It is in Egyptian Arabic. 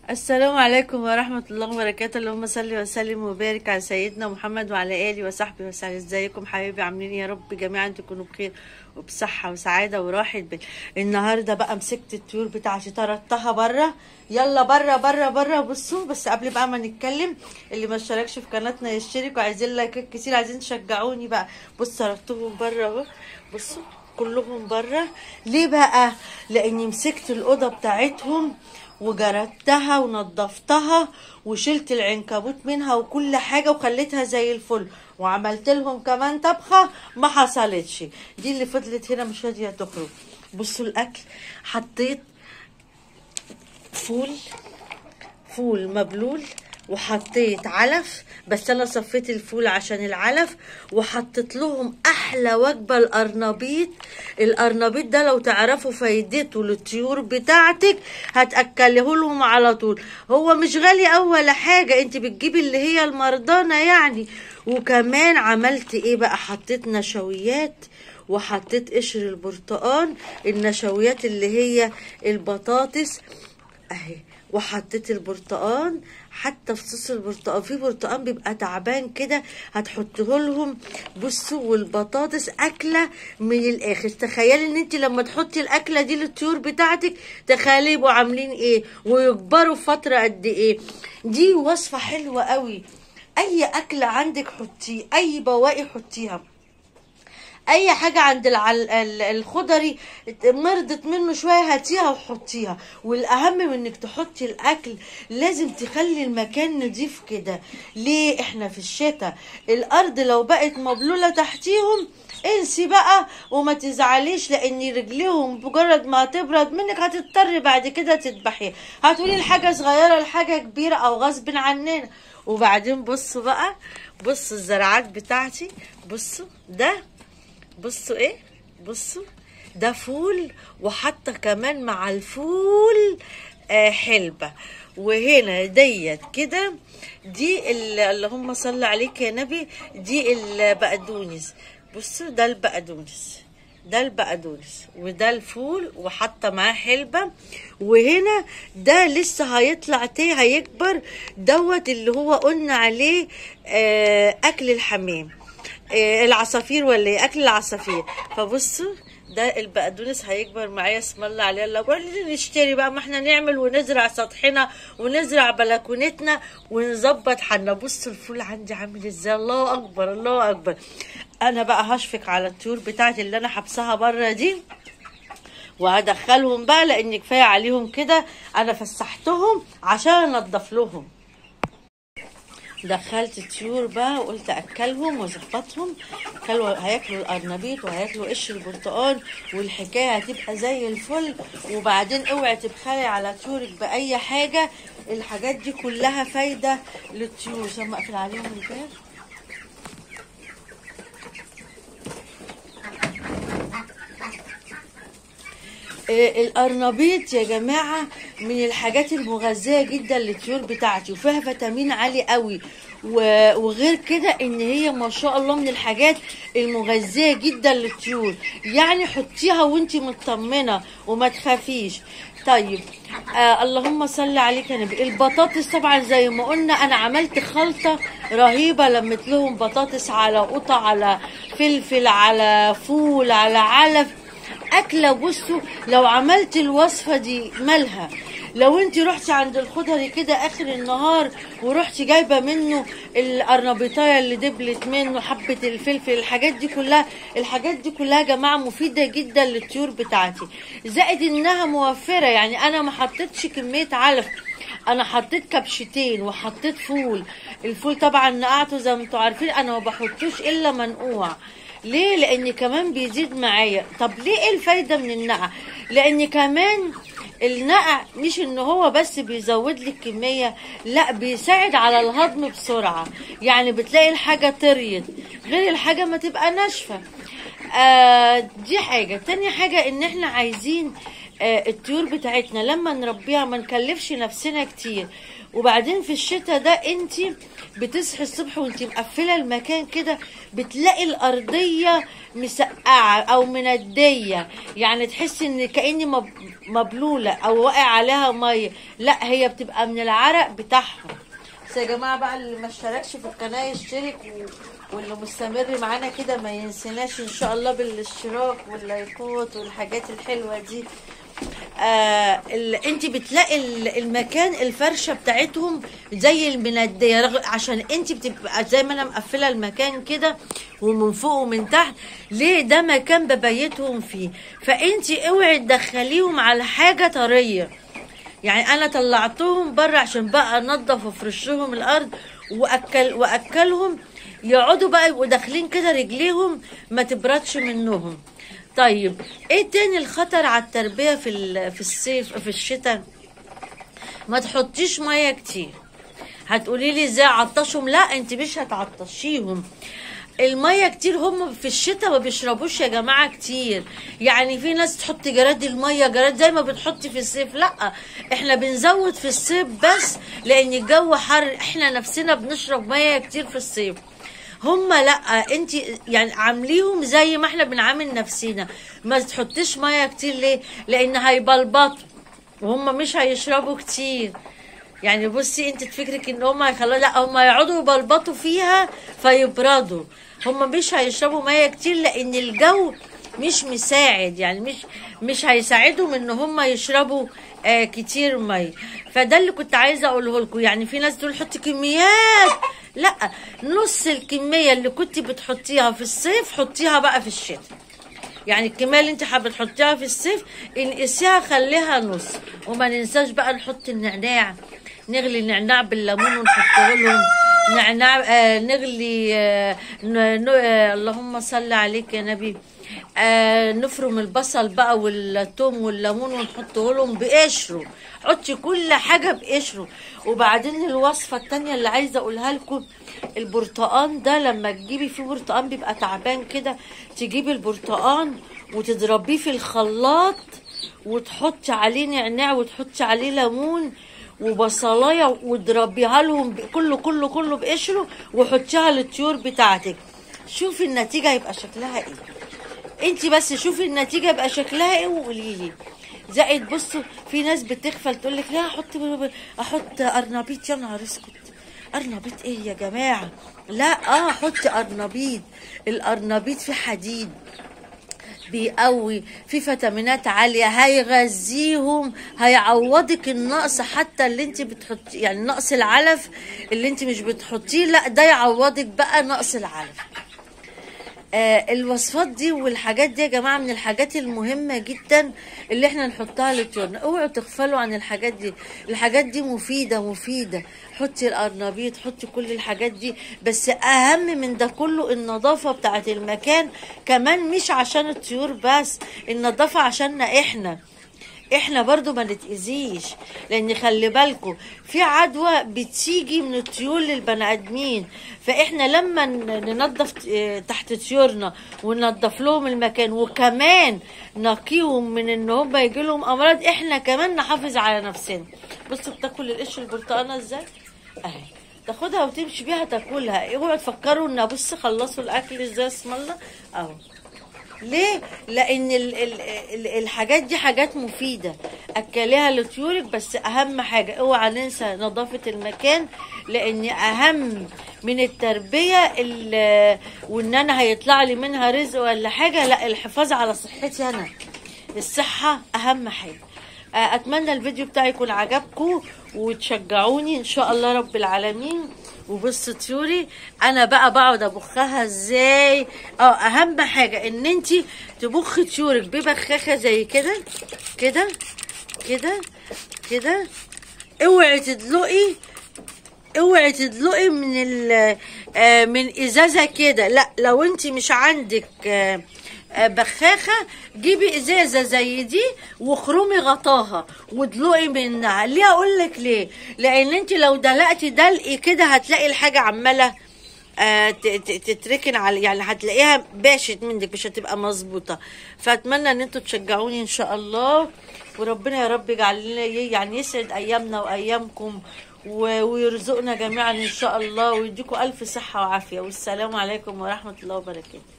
السلام عليكم ورحمة الله وبركاته اللهم صل وسلم وبارك على سيدنا محمد وعلى آله وصحبه وسلم ازيكم حبايبي عاملين إيه؟ يا رب جميعا تكونوا بخير وبصحة وسعادة وراحة بال النهاردة بقى مسكت الطيور بتاعتي طردتها بره يلا بره بره بره بصوا بس قبل بقى ما نتكلم اللي ما اشتركش في قناتنا يشترك وعايزين لايكات كتير عايزين تشجعوني بقى بص طردتهم بره اهو بصوا كلهم بره ليه بقى لاني مسكت الاوضه بتاعتهم وجردتها ونضفتها وشلت العنكبوت منها وكل حاجه وخليتها زي الفل وعملت لهم كمان طبخه ما حصلتش دي اللي فضلت هنا مش راضيه تخرج بصوا الاكل حطيت فول فول مبلول وحطيت علف بس انا صفيت الفول عشان العلف وحطيت لهم احلى وجبه القرنبيط القرنبيط ده لو تعرفوا فايدته للطيور بتاعتك هتاكله لهم على طول هو مش غالي اول حاجه انت بتجيبي اللي هي المرضانه يعني وكمان عملت ايه بقى حطيت نشويات وحطيت قشر البرتقال النشويات اللي هي البطاطس اهي وحطيت البرتقال حتى في صوص البرتقال في برتقال بيبقى تعبان كده هتحطه لهم بصوا والبطاطس اكله من الاخر تخيلي ان انت لما تحطي الاكله دي للطيور بتاعتك تخيلي يبقوا عاملين ايه ويكبروا فتره قد ايه دي وصفه حلوه قوي اي اكل عندك حطيه اي بواقي حطيها اي حاجه عند العل... الخضري مرضت منه شويه هاتيها وحطيها والاهم من انك تحطي الاكل لازم تخلي المكان نضيف كده ليه احنا في الشتاء الارض لو بقت مبلوله تحتيهم انسي بقى وما تزعليش لان رجليهم مجرد ما هتبرد منك هتضطري بعد كده تذبحيها هتقولي الحاجه صغيره لحاجه كبيره او غصب عننا وبعدين بصوا بقى بصوا الزراعات بتاعتي بصوا ده بصوا ايه بصوا ده فول وحاطه كمان مع الفول آه حلبة وهنا ديت كده دي اللهم صل عليك يا نبي دي البقدونس بصوا ده البقدونس ده البقدونس وده الفول وحاطه معاه حلبه وهنا ده لسه هيطلع تاني هيكبر دوت اللي هو قلنا عليه آه اكل الحمام آه العصافير ولا ايه اكل العصافير فبصوا ده البقدونس هيكبر معايا اسم الله عليه الله قول نشتري بقى ما احنا نعمل ونزرع سطحنا ونزرع بلكونتنا ونظبط حالنا بصوا الفول عندي عامل ازاي الله اكبر الله اكبر انا بقى هشفق على الطيور بتاعتي اللي انا حبسها بره دي وهدخلهم بقى لان كفايه عليهم كده انا فسحتهم عشان انضف لهم دخلت الطيور بقى وقلت اكلهم واظبطهم كلوا هياكلوا القرنبيط وهياكلوا قشر البرتقال والحكايه هتبقى زي الفل وبعدين اوعي تبخلي على طيورك باي حاجه الحاجات دي كلها فايده للطيور ثم اقفل عليهم الباب القرنبيط يا جماعة من الحاجات المغذية جدا للطيور بتاعتي وفيها فيتامين عالي قوي وغير كده ان هي ما شاء الله من الحاجات المغذية جدا للطيور يعني حطيها وانت مطمنة وما تخافيش طيب آه اللهم صل عليك يا نبي البطاطس طبعا زي ما قلنا انا عملت خلطة رهيبة لمت لهم بطاطس على قطع على فلفل على فول على علف اكله بصوا لو عملت الوصفه دي مالها لو انت رحتي عند الخضري كده اخر النهار ورحتي جايبه منه القرنبيطايه اللي دبلت منه حبه الفلفل الحاجات دي كلها الحاجات دي كلها يا جماعه مفيده جدا للطيور بتاعتي زائد انها موفره يعني انا ما حطيتش كميه علف انا حطيت كبشتين وحطيت فول الفول طبعا نقعته زي ما انتوا عارفين انا ما بحطوش الا منقوع ليه لان كمان بيزيد معايا طب ليه ايه الفايده من النقع لان كمان النقع مش ان هو بس بيزود لك كميه لا بيساعد على الهضم بسرعه يعني بتلاقي الحاجه طريت غير الحاجه ما تبقى ناشفه آه دي حاجه تاني حاجه ان احنا عايزين آه الطيور بتاعتنا لما نربيها ما نكلفش نفسنا كتير وبعدين في الشتاء ده انت بتصحي الصبح وانت مقفله المكان كده بتلاقي الارضيه مسقعه او منديه يعني تحسي ان كاني مب- مبلوله او واقع عليها ميه لا هي بتبقى من العرق بتاعهم بس يا جماعه بقى اللي ما اشتركش في القناه يشترك و... واللي مستمر معانا كده ما ينسيناش ان شاء الله بالاشتراك واللايكات والحاجات الحلوه دي آه ال... انت بتلاقي ال- المكان الفرشه بتاعتهم زي المنديه رغم عشان انت بتبقى زي ما انا مقفله المكان كده ومن فوق ومن تحت ليه ده مكان ببيتهم فيه فانت اوعي تدخليهم على حاجه طريه يعني انا طلعتهم بره عشان بقى انضف وافرش لهم الارض واكل واكلهم يقعدوا بقى يبقوا داخلين كده رجليهم ما تبردش منهم طيب ايه تاني الخطر على التربيه في ال- في الصيف في الشتاء ما تحطيش ميه كتير هتقولي لي ازاي عطشهم لا انت مش هتعطشيهم الميه كتير هم في الشتاء ما بيشربوش يا جماعه كتير يعني في ناس تحط جراد الميه جراد زي ما بتحطي في الصيف لا احنا بنزود في الصيف بس لان الجو حر احنا نفسنا بنشرب ميه كتير في الصيف هم لا انت يعني عامليهم زي ما احنا بنعامل نفسينا ما تحطيش ميه كتير ليه لان هيبلبطوا وهم مش هيشربوا كتير يعني بصي انت تفكرك ان هم هيخلوا لا هم يقعدوا يبلبطوا فيها فيبردوا هم مش هيشربوا ميه كتير لان الجو مش مساعد يعني مش مش هيساعدهم ان هم يشربوا آه كتير ميه فده اللي كنت عايزه اقوله لكم يعني في ناس تقول حطي كميات لا نص الكميه اللي كنت بتحطيها في الصيف حطيها بقى في الشتاء يعني الكميه اللي انت حابه تحطيها في الصيف انقسيها خليها نص وما ننساش بقى نحط النعناع نغلي النعناع بالليمون ونحطه لهم نعناع آه نغلي آه ن- ن- آه اللهم صل عليك يا نبي آه نفرم البصل بقى والثوم والليمون ونحطه لهم بقشره حطي كل حاجه بقشره وبعدين الوصفه التانية اللي عايزه اقولها لكم البرتقان ده لما تجيبي فيه برتقان بيبقى تعبان كده تجيبي البرتقان وتضربيه في الخلاط وتحطي عليه نعناع وتحطي عليه ليمون وبصلايه وتضربيها لهم ب- كله كله كله بقشره وحطيها للطيور بتاعتك شوفي النتيجه هيبقى شكلها ايه انت بس شوفي النتيجه يبقى شكلها ايه وقولي لي زائد بصوا في ناس بتغفل تقول لك لا احط احط ارنبيط يا نهار اسكت ارنبيط ايه يا جماعه لا اه حطي ارنبيط الارنبيط فيه حديد بيقوي في فيتامينات عالية هيغذيهم هيعوضك النقص حتى اللي انت بتحطي يعني نقص العلف اللي انت مش بتحطيه لا ده يعوضك بقى نقص العلف آه الوصفات دي والحاجات دي يا جماعه من الحاجات المهمه جدا اللي احنا نحطها للطيور اوعوا تغفلوا عن الحاجات دي الحاجات دي مفيده مفيده حطي القرنبيط حطي كل الحاجات دي بس اهم من ده كله النظافه بتاعه المكان كمان مش عشان الطيور بس النظافه عشاننا احنا احنا برضو ما نتأذيش لان خلي بالكم في عدوى بتيجي من الطيور للبني ادمين فاحنا لما ن- ننظف اه، تحت طيورنا وننظف لهم المكان وكمان نقيهم من ان هم يجي لهم امراض احنا كمان نحافظ على نفسنا بصوا بتاكل القش البرتقانه ازاي اهي تاخدها وتمشي بيها تاكلها اوعوا تفكروا ان بص خلصوا الاكل ازاي اسم الله اهو ليه؟ لأن ال ال ال الحاجات دي حاجات مفيدة أكليها لطيورك بس أهم حاجة اوعى ننسى نظافة المكان لأن أهم من التربية ال- وإن أنا هيطلع لي منها رزق ولا حاجة لا الحفاظ على صحتي أنا الصحة أهم حاجة آه، أتمنى الفيديو بتاعي يكون عجبكم وتشجعوني إن شاء الله رب العالمين وبص طيوري انا بقى بقعد ابخها ازاي اه اهم حاجه ان انت تبخي طيورك ببخاخه زي كده كده كده كده اوعي تدلقي اوعي تدلقي من ال آه، من ازازه كده لا لو انت مش عندك آه، آه، بخاخه جيبي ازازه زي دي واخرمي غطاها وادلقي منها ليه اقول لك ليه لان انت لو دلقتي دلق كده هتلاقي الحاجه عماله آه، ت- ت- تتركن على يعني هتلاقيها باشت منك مش هتبقى مظبوطه فاتمنى ان انتوا تشجعوني ان شاء الله وربنا يا رب يجعل لنا يعني يسعد ايامنا وايامكم و- ويرزقنا جميعا ان شاء الله ويديكم الف صحه وعافيه والسلام عليكم ورحمه الله وبركاته